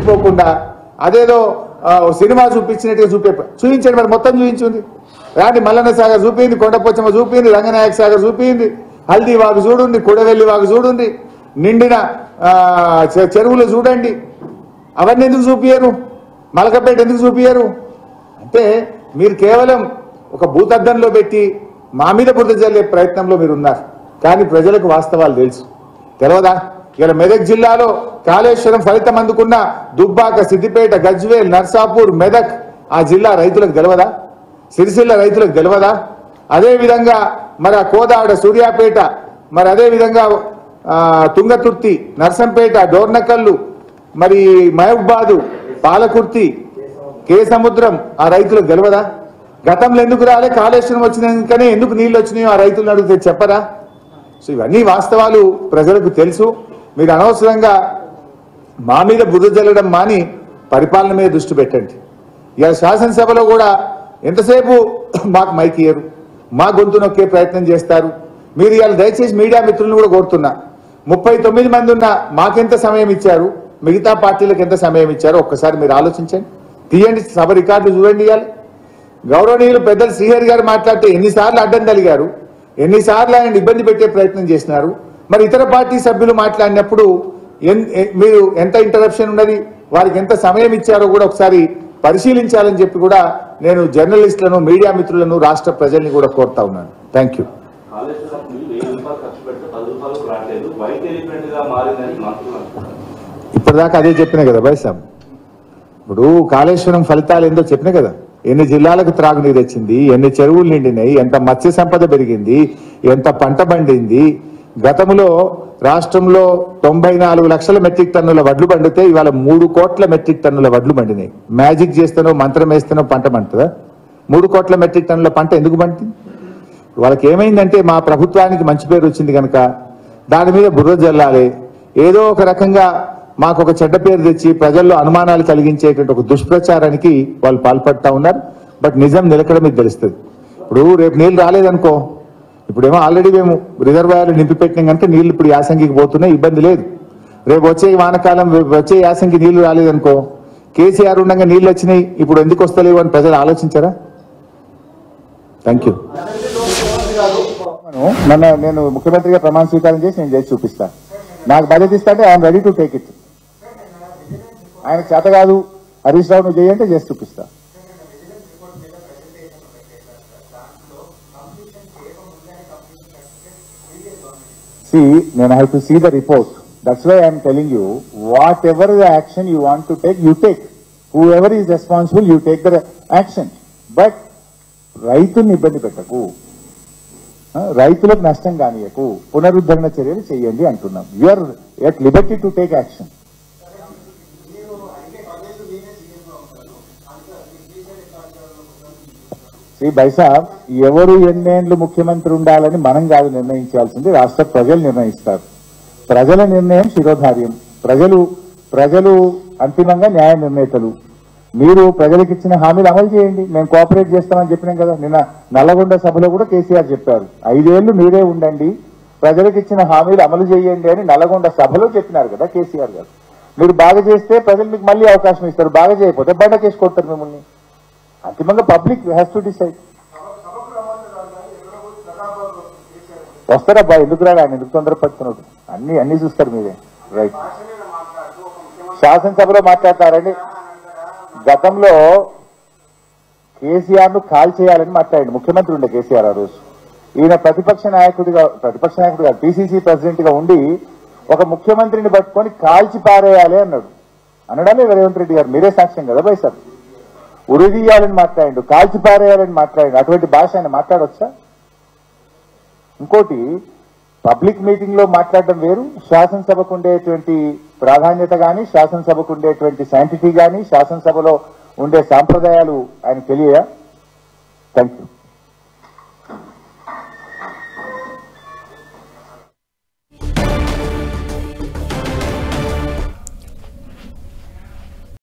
మర్చిపోకుండా అదేదో ఆ, ఓ సినిమా చూపించినట్టుగా చూపే చూపించండి మరి మొత్తం చూపించింది రాండి మల్లన్న సాగర్ చూపింది కొండపోచమ్మ చూపింది రంగనాయక సాగర్ చూపింది హల్దీ వాగు చూడండి కుడవెల్లి వాగు చూడండి నిండిన ఆ, చె- చెరువులు చూడండి అవన్నీ ఎందుకు చూపియరు మలకపేట ఎందుకు చూపియరు అంటే మీరు కేవలం ఒక భూతద్దంలో పెట్టి మా మీద బురద జల్లే ప్రయత్నంలో మీరు ఉన్నారు కానీ ప్రజలకు వాస్తవాలు తెలుసు తెలియదా ఇలా మెదక్ జిల్లాలో కాళేశ్వరం ఫలితం అందుకున్న దుబ్బాక సిద్దిపేట గజ్వేల్ నర్సాపూర్ మెదక్ ఆ జిల్లా రైతులకు తెలియదా సిరిసిల్ల రైతులకు తెలియదా అదే విధంగా మరి ఆ కోదాడ సూర్యాపేట మరి అదే విధంగా ఆ, తుంగతుర్తి నర్సంపేట డోర్నకల్లు మరి మహబూబాదు పాలకుర్తి కే సముద్రం ఆ రైతులకు తెలియదా గతంలో ఎందుకు రాలే కాళేశ్వరం వచ్చినాకనే ఎందుకు నీళ్ళు వచ్చినాయో ఆ రైతులను అడిగితే చెప్పరా సో ఇవన్నీ వాస్తవాలు ప్రజలకు తెలుసు మీరు అనవసరంగా మా మీద బురద జల్లడం మాని పరిపాలన మీద దృష్టి పెట్టండి ఇవాళ శాసనసభలో కూడా ఎంతసేపు మాకు మైక్ ఇయ్యరు మా గొంతు నొక్కే ప్రయత్నం చేస్తారు మీరు ఇవాళ దయచేసి మీడియా మిత్రులను కూడా కోరుతున్నా ముప్పై తొమ్మిది మంది ఉన్న మాకెంత సమయం ఇచ్చారు మిగతా పార్టీలకు ఎంత సమయం ఇచ్చారో ఒక్కసారి మీరు ఆలోచించండి తీయండి సభ రికార్డు చూడండి ఇవాళ గౌరవనీయులు పెద్దలు శ్రీహరి గారు మాట్లాడితే ఎన్నిసార్లు అడ్డం తలిగారు ఎన్నిసార్లు ఆయన ఇబ్బంది పెట్టే ప్రయత్నం చేసినారు మరి ఇతర పార్టీ సభ్యులు మాట్లాడినప్పుడు ఎన్- ఎ- మీరు ఎంత ఇంటరప్షన్ ఉన్నది వారికి ఎంత సమయం ఇచ్చారో కూడా ఒకసారి పరిశీలించాలని చెప్పి కూడా నేను జర్నలిస్టులను మీడియా మిత్రులను రాష్ట్ర ప్రజల్ని కూడా కోరుతా ఉన్నాను థ్యాంక్ యూ కాళేశ్వరం నీళ్ళు వెయ్యి రూపాయలు ఖర్చు పెడితే పది రూపాయలకు రావట్లేదు వైట్ ఎలిఫెంట్ గా మారిందని మంత్రులు అంటున్నారు ఇప్పటిదాకా అదే చెప్పిన కదా బైసాబ్ ఇప్పుడు కాళేశ్వరం ఫలితాలు ఏందో చెప్పిన కదా ఎన్ని జిల్లాలకు త్రాగునీరు వచ్చింది ఎన్ని చెరువులు నిండినాయి ఎంత మత్స్య సంపద పెరిగింది ఎంత పంట పండింది గతంలో రాష్ట్రంలో తొంభై నాలుగు లక్షల మెట్రిక్ టన్నుల వడ్లు పండితే ఇవాళ మూడు కోట్ల మెట్రిక్ టన్నుల వడ్లు పండినాయి మ్యాజిక్ చేస్తానో మంత్రం వేస్తానో పంట పండుతుందా మూడు కోట్ల మెట్రిక్ టన్నుల పంట ఎందుకు పండింది వాళ్ళకి ఏమైందంటే మా ప్రభుత్వానికి మంచి పేరు వచ్చింది కనుక దాని మీద బుర్ర జల్లాలి ఏదో ఒక రకంగా మాకు ఒక చెడ్డ పేరు తెచ్చి ప్రజల్లో అనుమానాలు కలిగించేటువంటి ఒక దుష్ప్రచారానికి వాళ్ళు పాల్పడతా ఉన్నారు బట్ నిజం నిలకడ మీద తెలుస్తుంది ఇప్పుడు రేపు నీళ్ళు రాలేదనుకో ఇప్పుడేమో ఆల్రెడీ మేము రిజర్వాయర్లు నింపి పెట్టినాం కనుక నీళ్ళు ఇప్పుడు యాసంగికి పోతున్నాయి ఇబ్బంది లేదు రేపు వచ్చే వానకాలం రేపు వచ్చే యాసంగి నీళ్లు రాలేదనుకో కేసీఆర్ ఉండగా నీళ్ళు వచ్చినాయి ఇప్పుడు ఎందుకు వస్తలేవు అని ప్రజలు ఆలోచించారా థ్యాంక్ యూ మొన్న నేను ముఖ్యమంత్రిగా ప్రమాణ స్వీకారం చేసి నేను చేసి చూపిస్తా నాకు బాధ్యత ఇస్తా అంటే I'm ready to take it ఆయన చేత కాదు హరీష్ రావు నువ్వు చేయంటే చేసి చూపిస్తా See, then I have to see the report. That's why I am telling you, whatever the action you want to take, you take. Whoever is responsible, you take the action. But రైతుల్ని ఇబ్బంది పెట్టకు ఆ, రైతులకు నష్టం కానియకు పునరుద్ధరణ చర్యలు చేయండి అంటున్నాం you are at liberty to take action Shri బైసాబ్ ఎవరు ఎన్నేండ్లు ముఖ్యమంత్రి ఉండాలని మనం కాదు నిర్ణయించాల్సింది రాష్ట్ర ప్రజలు నిర్ణయిస్తారు ప్రజల నిర్ణయం శిరోధార్యం ప్రజలు ప్రజలు అంతిమంగా న్యాయ నిర్ణేతలు మీరు ప్రజలకు ఇచ్చిన హామీలు అమలు చేయండి మేము కోఆపరేట్ చేస్తామని చెప్పినాం కదా నిన్న నల్లగొండ సభలో కూడా కేసీఆర్ చెప్పారు ఐదేళ్లు మీరే ఉండండి ప్రజలకు ఇచ్చిన హామీలు అమలు చేయండి అని నల్లగొండ సభలో చెప్పినారు కదా కేసీఆర్ గారు మీరు బాగా చేస్తే ప్రజలు మీకు మళ్ళీ అవకాశం ఇస్తారు బాగా చేయకపోతే బండ కేసు కొడతారు మిమ్మల్ని అంతిమంగా పబ్లిక్ హ్యాస్ టు డిసైడ్ వస్తారబ్బా ఎందుకు రాడు ఆయన ఎందుకు తొందరపడుతున్నాడు అన్ని అన్ని చూస్తారు మీరే రైట్ శాసనసభలో మాట్లాడతారండి గతంలో కేసీఆర్ ను కాల్ చేయాలని మాట్లాడండి ముఖ్యమంత్రి ఉండే కేసీఆర్ ఆ రోజు ఈయన ప్రతిపక్ష నాయకుడిగా ప్రతిపక్ష నాయకుడిగా పిసిసి ప్రెసిడెంట్ గా ఉండి ఒక ముఖ్యమంత్రిని పట్టుకొని కాల్చి పారేయాలి అన్నాడు అనడా లేదా రేవంత్ రెడ్డి గారు మీరే సాక్ష్యం కదా బై సార్ ఉరిదీయాలని మాట్లాడండు కాల్చి పారేయాలని మాట్లాడండు అటువంటి భాష ఆయన మాట్లాడొచ్చా ఇంకోటి పబ్లిక్ మీటింగ్ లో మాట్లాడడం వేరు శాసనసభకు ఉండేటువంటి ప్రాధాన్యత గాని శాసనసభకు ఉండేటువంటి సైంటిఫిక్ గాని శాసనసభలో ఉండే సాంప్రదాయాలు ఆయన తెలియయా థ్యాంక్ యూ